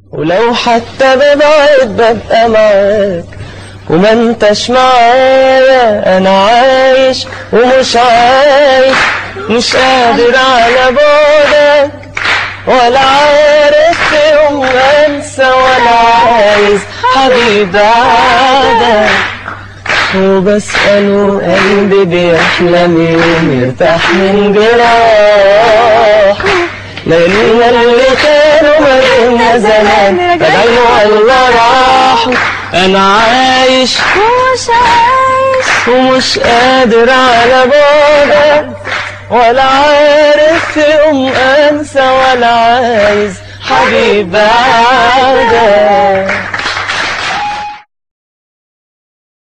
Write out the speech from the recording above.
ولو حتى ببعد ببقى معاك وما انتش معايا انا عايش ومش عايش مش قادر على بعدك ولا عارف يوم انسى ولا عايز حبيب بعدك وبسأله قلبي بيحلم يوم يرتاح من جراح ليالينا اللي كانوا ما بينا زمان بدعوا الله راحوا انا عايش ومش عايش ومش قادر على بعدك ولا عارف يوم انسى ولا عايز حبيب بعدك